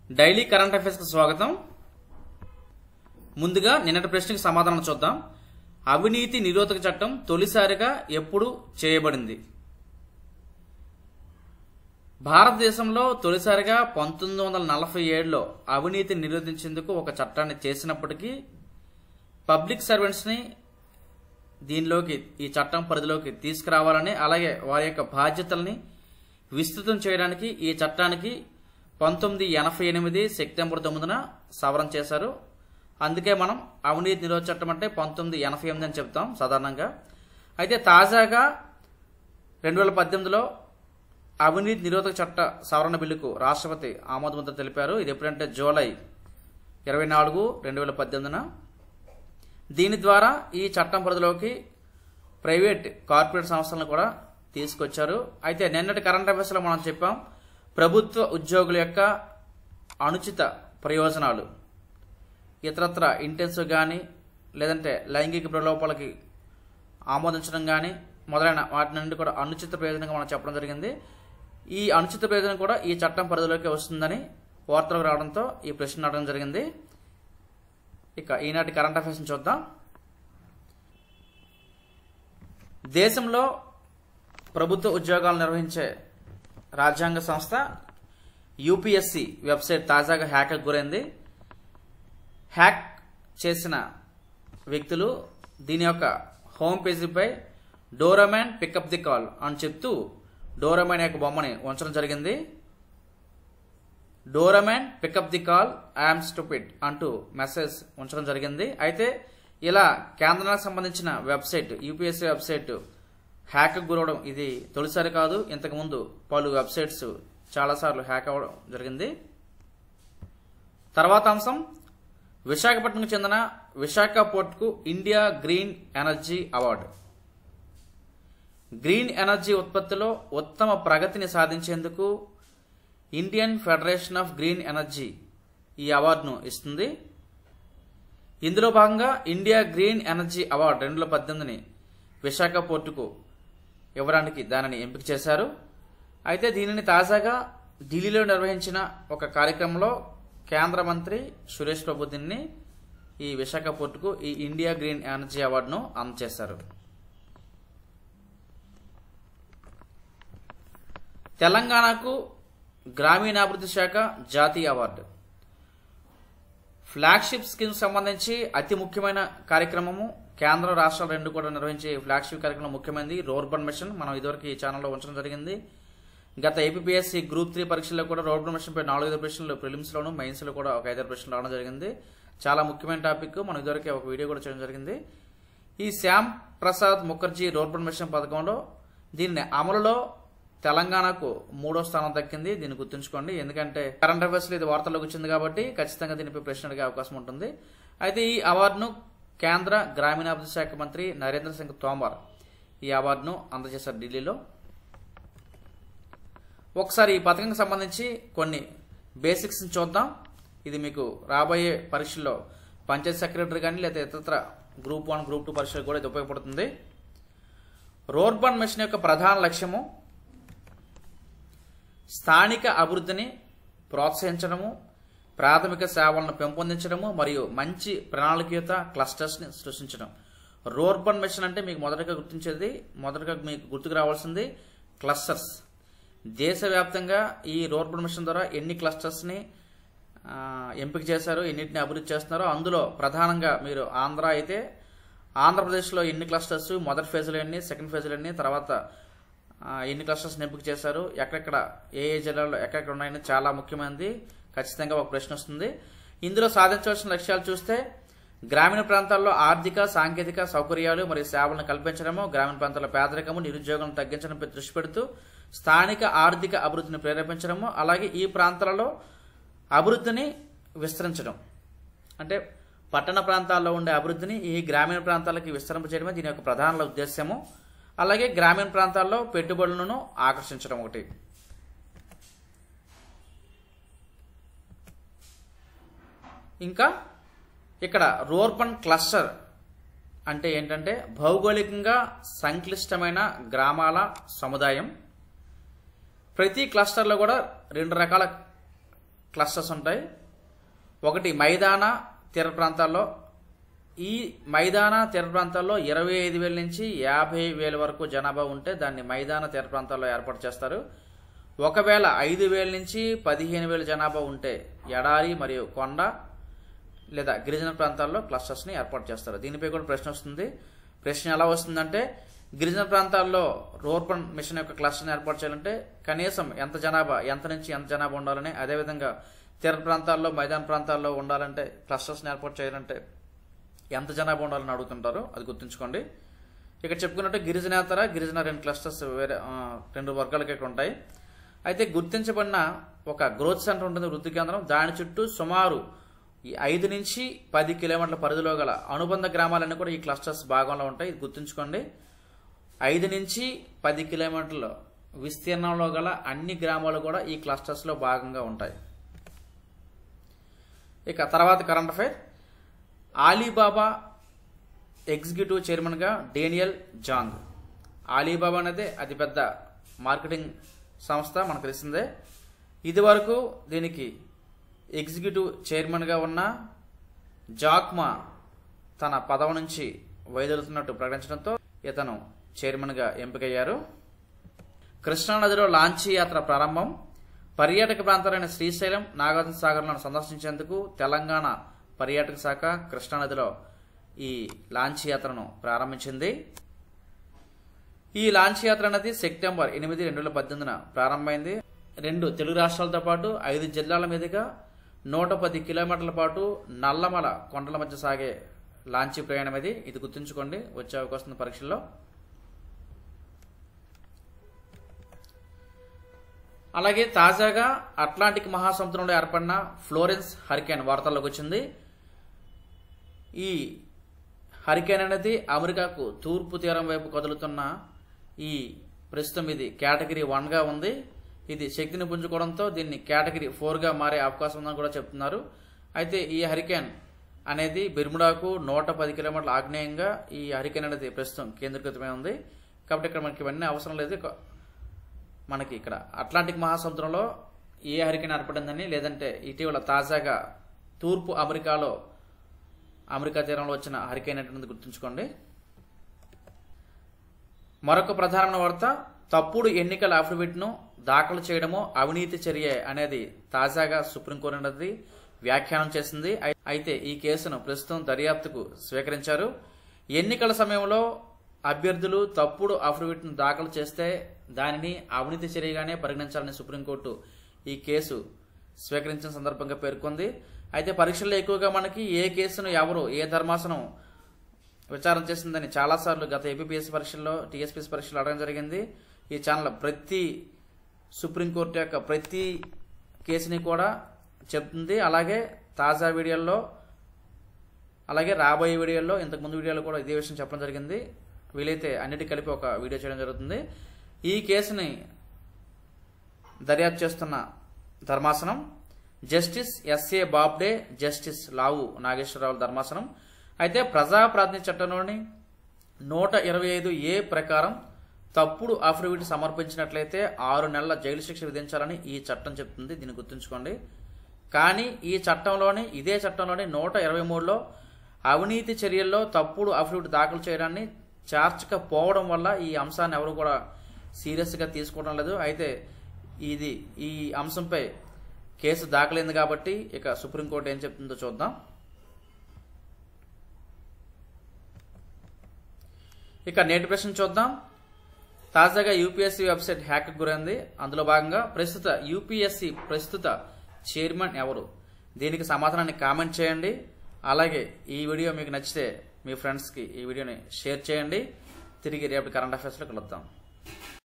daily current affairs కి స్వాగతం ముందుగా నిన్నటి ప్రశ్నకి సమాధానం చూద్దాం అవినీతి నిరోధక చట్టం తొలిసారిగా ఎప్పుడు చేయబడింది భారతదేశంలో తొలిసారిగా పంతొమ్మిది వందల నలభై ఏడులో అవినీతి నిరోధించేందుకు ఒక చట్టాన్ని చేసినప్పటికీ పబ్లిక్ సర్వెంట్స్ ని దీనిలోకి ఈ చట్టం పరిధిలోకి తీసుకురావాలని అలాగే వారి యొక్క బాధ్యతల్ని విస్తృతం చేయడానికి ఈ చట్టానికి పంతొమ్మిది ఎనభై ఎనిమిది సెప్టెంబర్ తొమ్మిదిన సవరణ చేశారు అందుకే మనం అవినీతి నిరోధ చట్టం అంటే పంతొమ్మిది ఎనభై ఎనిమిది అని చెప్తాం సాధారణంగా అయితే తాజాగా రెండు వేల పద్దెనిమిదిలో అవినీతి నిరోధక చట్ట సవరణ బిల్లుకు రాష్ట్రపతి ఆమోదముద్ర తెలిపారు ఇది ఎప్పుడంటే జూలై ఇరవై నాలుగు రెండు వేల పద్దెనిమిదిన దీని ద్వారా ఈ చట్టం పరిధిలోకి ప్రైవేట్ కార్పొరేట్ సంస్థలను కూడా తీసుకొచ్చారు అయితే నిన్నటి కరెంట్ అఫైర్స్ లో మనం చెప్పాం ప్రభుత్వ ఉద్యోగుల యొక్క అనుచిత ప్రయోజనాలు ఇతరత్ర ఇంటెన్సివ్ కానీ లేదంటే లైంగిక ప్రలోపాలకి ఆమోదించడం కానీ మొదలైన వాటి నుండి కూడా అనుచిత ప్రయోజనంగా మనం చెప్పడం జరిగింది ఈ అనుచిత ప్రయోజనం కూడా ఈ చట్టం పరిధిలోకి వస్తుందని వార్తలకు రావడంతో ఈ ప్రశ్న అడగడం జరిగింది ఇక ఈనాటి కరెంట్ అఫైర్స్ చూద్దాం దేశంలో ప్రభుత్వ ఉద్యోగాలు నిర్వహించే రాజ్యాంగ సంస్థ యూపీఎస్సి వెబ్సైట్ తాజాగా హ్యాక్ గురైంది హ్యాక్ చేసిన వ్యక్తులు దీని యొక్క హోమ్ పేజీపై డోరమాన్ పికప్ ది కాల్ అని చెప్తూ డోరమాన్ యొక్క బొమ్మని ఉంచడం జరిగింది Doraemon pick up the call I'm stupid అంటూ మెసేజ్ ఉంచడం జరిగింది అయితే ఇలా కేంద్రానికి సంబంధించిన వెబ్సైట్ యూపీఎస్సీ వెబ్సైట్ హ్యాక్ గురవడం ఇది తొలిసారి కాదు ఇంతకుముందు పలు వెబ్సైట్స్ చాలాసార్లు హ్యాక్ అవ్వడం జరిగింది తర్వాత అంశం విశాఖపట్నంకు చెందిన విశాఖ పోర్ట్కు India green energy award green energy ఉత్పత్తిలో ఉత్తమ ప్రగతిని సాధించేందుకు Indian federation of green energy ఈ అవార్డును ఇస్తుంది ఇందులో భాగంగా ఇండియా గ్రీన్ ఎనర్జీ అవార్డు రెండు వేల పద్దెనిమిదిని విశాఖ పోర్టుకు ఇవ్వడానికి దానిని ఎంపిక చేశారు అయితే దీనిని తాజాగా ఢిల్లీలో నిర్వహించిన ఒక కార్యక్రమంలో కేంద్ర మంత్రి సురేష్ ప్రభు దీన్ని ఈ విశాఖ పోర్టుకు ఈ ఇండియా గ్రీన్ ఎనర్జీ అవార్డును అందజేశారు తెలంగాణకు గ్రామీణాభివృద్ధి శాఖ జాతీయ అవార్డు ఫ్లాగ్షిప్ స్కీమ్ సంబంధించి అతి ముఖ్యమైన కార్యక్రమము కేంద్ర రాష్ట్రాలు రెండు కూడా నిర్వహించే ఫ్లాగ్షిప్ కార్యక్రమం ముఖ్యమైనది రోర్బన్ మిషన్ మనం ఇదివరకు ఈ ఛానల్లో ఉంచడం జరిగింది గత ఏపీఎస్సీ గ్రూప్ త్రీ పరీక్షల్లో కూడా రోడ్బన్ మిషన్ పై నాలుగైదు ప్రశ్నలు ప్రిలిమ్స్ లోను మెయిన్స్ లో కూడా ఒక ఐదారు ప్రశ్నలు రావడం జరిగింది చాలా ముఖ్యమైన టాపిక్ మనం ఇదివరకే ఒక వీడియో కూడా చేయడం జరిగింది ఈ శ్యామ్ ప్రసాద్ ముఖర్జీ రోడ్బన్ మిషన్ పథకంలో దీన్ని అమలులో తెలంగాణకు మూడో స్థానం దక్కింది దీన్ని గుర్తుంచుకోండి ఎందుకంటే కరెంట్ అఫైర్స్ ఇది వార్తల్లోకి వచ్చింది కాబట్టి ఖచ్చితంగా దీనిపై ప్రశ్న అడిగే అవకాశం ఉంటుంది అయితే ఈ అవార్డును కేంద్ర గ్రామీణాభివృద్ధి శాఖ మంత్రి నరేంద్ర సింగ్ తోమర్ ఈ అవార్డును అందజేశారు ఢిల్లీలో ఒకసారి ఈ పథకంకి సంబంధించి కొన్ని బేసిక్స్ చూద్దాం ఇది మీకు రాబోయే పరీక్షల్లో పంచాయత్ సెక్రటరీ కానీ లేదా ఇతర గ్రూప్ వన్ గ్రూప్ టూ పరీక్షలు కూడా ఇది ఉపయోగపడుతుంది రోర్బన్ మిషన్ యొక్క ప్రధాన లక్ష్యము స్థానిక అభివృద్ధిని ప్రోత్సహించడము ప్రాథమిక సేవలను పెంపొందించడము మరియు మంచి ప్రణాళికయుత క్లస్టర్స్ని సృష్టించడం రోర్బన్ మిషన్ అంటే మీకు మొదటగా గుర్తించేది మొదటగా మీకు గుర్తుకు రావాల్సింది క్లస్టర్స్ దేశవ్యాప్తంగా ఈ రోర్బన్ మిషన్ ద్వారా ఎన్ని క్లస్టర్స్ని ఆ, ఎంపిక చేశారు ఎన్నింటిని అభివృద్ధి చేస్తున్నారో అందులో ప్రధానంగా మీరు ఆంధ్ర అయితే ఆంధ్రప్రదేశ్లో ఎన్ని క్లస్టర్స్ మొదటి ఫేజ్లో ఎన్ని సెకండ్ ఫేజ్లో ఎన్ని తర్వాత ఆ, ఎన్ని క్లస్టర్స్ ఎంపిక చేశారు ఎక్కడెక్కడ ఏ ఏ జిల్లాలో ఎక్కడెక్కడ ఉన్నాయని చాలా ముఖ్యమైనది ఖచ్చితంగా ఒక ప్రశ్న వస్తుంది ఇందులో సాధించవలసిన లక్ష్యాలు చూస్తే గ్రామీణ ప్రాంతాల్లో ఆర్థిక సాంకేతిక సౌకర్యాలు మరియు సేవలను కల్పించడము గ్రామీణ ప్రాంతాల్లో పేదరికము నిరుద్యోగం తగ్గించడంపై దృష్టి పెడుతూ స్థానిక ఆర్థిక అభివృద్ధిని ప్రేరేపించడము అలాగే ఈ ప్రాంతాలలో అభివృద్ధిని విస్తరించడం అంటే పట్టణ ప్రాంతాల్లో ఉండే అభివృద్ధిని ఈ గ్రామీణ ప్రాంతాలకి విస్తరింపజేయడమే దీని యొక్క ప్రధాన ఉద్దేశ్యము అలాగే గ్రామీణ ప్రాంతాల్లో పెట్టుబడులను ఆకర్షించడం ఒకటి ఇంకా ఇక్కడ రోర్బన్ క్లస్టర్ అంటే ఏంటంటే భౌగోళికంగా సంక్లిష్టమైన గ్రామాల సముదాయం ప్రతి క్లస్టర్లో కూడా రెండు రకాల క్లస్టర్స్ ఉంటాయి ఒకటి మైదాన తీర ప్రాంతాల్లో ఈ మైదాన తీర ప్రాంతాల్లో ఇరవై ఐదు వేల నుంచి యాభై వేల వరకు జనాభా ఉంటే దాన్ని మైదాన తీర ప్రాంతాల్లో ఏర్పాటు చేస్తారు ఒకవేళ ఐదు వేల నుంచి పదిహేను వేల జనాభా ఉంటే ఎడారి మరియు కొండ లేదా గిరిజన ప్రాంతాల్లో క్లస్టర్స్ని ఏర్పాటు చేస్తారు దీనిపై కూడా ప్రశ్న వస్తుంది ప్రశ్న ఎలా వస్తుందంటే గిరిజన ప్రాంతాల్లో రూర్బన్ మిషన్ యొక్క క్లస్టర్ని ఏర్పాటు చేయాలంటే కనీసం ఎంత జనాభా ఎంత నుంచి ఎంత జనాభా ఉండాలని అదేవిధంగా తీర ప్రాంతాల్లో మైదాన ప్రాంతాల్లో ఉండాలంటే క్లస్టర్స్ని ఏర్పాటు చేయాలంటే ఎంత జనాభా ఉండాలని అడుగుతుంటారు అది గుర్తుంచుకోండి ఇక్కడ చెప్పుకున్నట్టు గిరిజనేతర గిరిజన రెండు క్లస్టర్స్ వేరే ఆ, రెండు వర్గాలకి ఇక్కడ ఉంటాయి అయితే గుర్తించబడిన ఒక గ్రోత్ సెంటర్ ఉంటుంది వృద్ధి కేంద్రం దాని చుట్టూ సుమారు ఈ ఐదు నుంచి పది కిలోమీటర్ల పరిధిలో గల అనుబంధ గ్రామాలన్నీ కూడా ఈ క్లస్టర్స్ భాగంలో ఉంటాయి ఇది గుర్తుంచుకోండి ఐదు నుంచి పది కిలోమీటర్ల విస్తీర్ణంలో గల అన్ని గ్రామాలు కూడా ఈ క్లస్టర్స్ లో భాగంగా ఉంటాయి ఇక తర్వాత కరెంట్ అఫైర్ ఆలీబాబా ఎగ్జిక్యూటివ్ చైర్మన్గా డేనియల్ జాంగ్ ఆలీబాబా అనేది అతిపెద్ద మార్కెటింగ్ సంస్థ మనకు తెలిసిందే ఇది వరకు దీనికి ఎగ్జిక్యూటివ్ చైర్మన్గా ఉన్న జాక్మా తన పదవి నుంచి వైదొలుతున్నట్టు ప్రకటించడంతో ఇతను చైర్మన్గా ఎంపికయ్యారు కృష్ణానదిలో లాంచీ యాత్ర ప్రారంభం పర్యాటక ప్రాంతాలైన శ్రీశైలం నాగార్జున సాగర్లను సందర్శించేందుకు తెలంగాణ పర్యాటక శాఖ కృష్ణానదిలో ఈ లాంచీ యాత్రను ప్రారంభించింది ఈ లాంచ్ యాత్ర అనేది సెప్టెంబర్ ఎనిమిది రెండు వేల పద్దెనిమిదిన ప్రారంభమైంది రెండు తెలుగు రాష్ట్రాలతో పాటు ఐదు జిల్లాల మీదుగా నూట పది కిలోమీటర్ల పాటు నల్లమల కొండల మధ్య సాగే లాంచీ ప్రయాణం ఇది ఇది గుర్తుంచుకోండి వచ్చే అవకాశం ఉంది పరీక్షల్లో అలాగే తాజాగా అట్లాంటిక్ మహాసముద్రంలో ఏర్పడిన ఫ్లోరెన్స్ హరికేన్ వార్తల్లోకి వచ్చింది ఈ హరికేన్ అనేది అమెరికాకు తూర్పు తీరం వైపు కదులుతున్న ఈ ప్రస్తుతం ఇది కేటగిరీ వన్గా ఉంది ఇది శక్తిని పుంజుకోవడంతో దీన్ని కేటగిరీ ఫోర్గా మారే అవకాశం ఉందని కూడా చెప్తున్నారు అయితే ఈ హరికేన్ అనేది బిర్ముడాకు నూట పది కిలోమీటర్ల ఆగ్నేయంగా ఈ హరికేన్ అనేది ప్రస్తుతం కేంద్రీకృతమై ఉంది కాబట్టి ఇక్కడ మనకి ఇవన్నీ అవసరం లేదు ఇక మనకి ఇక్కడ అట్లాంటిక్ మహాసముద్రంలో ఏ హరికేన్ ఏర్పడిందని లేదంటే ఇటీవల తాజాగా తూర్పు అమెరికాలో అమెరికా తీరంలో వచ్చిన హరికేన్ ఏంటనేది గుర్తుంచుకోండి మరొక ప్రధానమైన వార్త తప్పుడు ఎన్నికల అఫిడవిట్ను దాఖలు చేయడము అవినీతి చర్య అనేది తాజాగా సుప్రీంకోర్టు అనేది వ్యాఖ్యానం చేసింది అయి- అయితే ఈ కేసును ప్రస్తుతం దర్యాప్తుకు స్వీకరించారు ఎన్నికల సమయంలో అభ్యర్థులు తప్పుడు అఫిడవిట్ను దాఖలు చేస్తే దానిని అవినీతి చర్యగానే పరిగణించాలని సుప్రీంకోర్టు ఈ కేసు స్వీకరించిన సందర్భంగా పేర్కొంది అయితే పరీక్షల్లో ఎక్కువగా మనకి ఏ కేసును ఎవరు ఏ ధర్మాసనం విచారణ చేసిందని చాలాసార్లు గత ఏపీఎస్సీ పరీక్షల్లో టీఎస్పీఎస్ పరీక్షలు అడగడం జరిగింది ఈ ఛానల్ ప్రతి సుప్రీంకోర్టు యొక్క ప్రతి కేసుని కూడా చెప్తుంది అలాగే తాజా వీడియోల్లో అలాగే రాబోయే వీడియోల్లో ఇంతకు ముందు వీడియోలో కూడా ఇదే విషయం చెప్పడం జరిగింది వీలైతే అన్నిటి కలిపి ఒక వీడియో చేయడం జరుగుతుంది ఈ కేసుని దర్యాప్తు చేస్తున్న ధర్మాసనం justice S A Bobde justice Lavu Nageswara ధర్మాసనం అయితే ప్రజా ప్రాతినిధ్య చట్టంలోని నూట ఇరవై ఐదు ఏ ప్రకారం తప్పుడు అఫిడవిట్ సమర్పించినట్లయితే ఆరు నెలల జైలు శిక్ష విధించాలని ఈ చట్టం చెప్తుంది దీన్ని గుర్తుంచుకోండి కానీ ఈ చట్టంలోని ఇదే చట్టంలోని నూట ఇరవై మూడులో అవినీతి చర్యల్లో తప్పుడు అఫిడవిట్ దాఖలు చేయడాన్ని చేర్చకపోవడం వల్ల ఈ అంశాన్ని ఎవరు కూడా సీరియస్గా తీసుకోవడం లేదు అయితే ఇది ఈ అంశంపై కేసు దాఖలైంది కాబట్టి ఇక సుప్రీంకోర్టు ఏం చెప్తుందో చూద్దాం ఇక నేటి ప్రశ్న చూద్దాం తాజాగా యూపీఎస్సీ వెబ్సైట్ హ్యాక్ గురైంది అందులో భాగంగా ప్రస్తుత యూపీఎస్సీ ప్రస్తుత చైర్మన్ ఎవరు దీనికి సమాధానాన్ని కామెంట్ చేయండి అలాగే ఈ వీడియో మీకు నచ్చితే మీ ఫ్రెండ్స్కి ఈ వీడియోని షేర్ చేయండి తిరిగి రేపటి కరెంట్ అఫైర్స్లో కలుద్దాం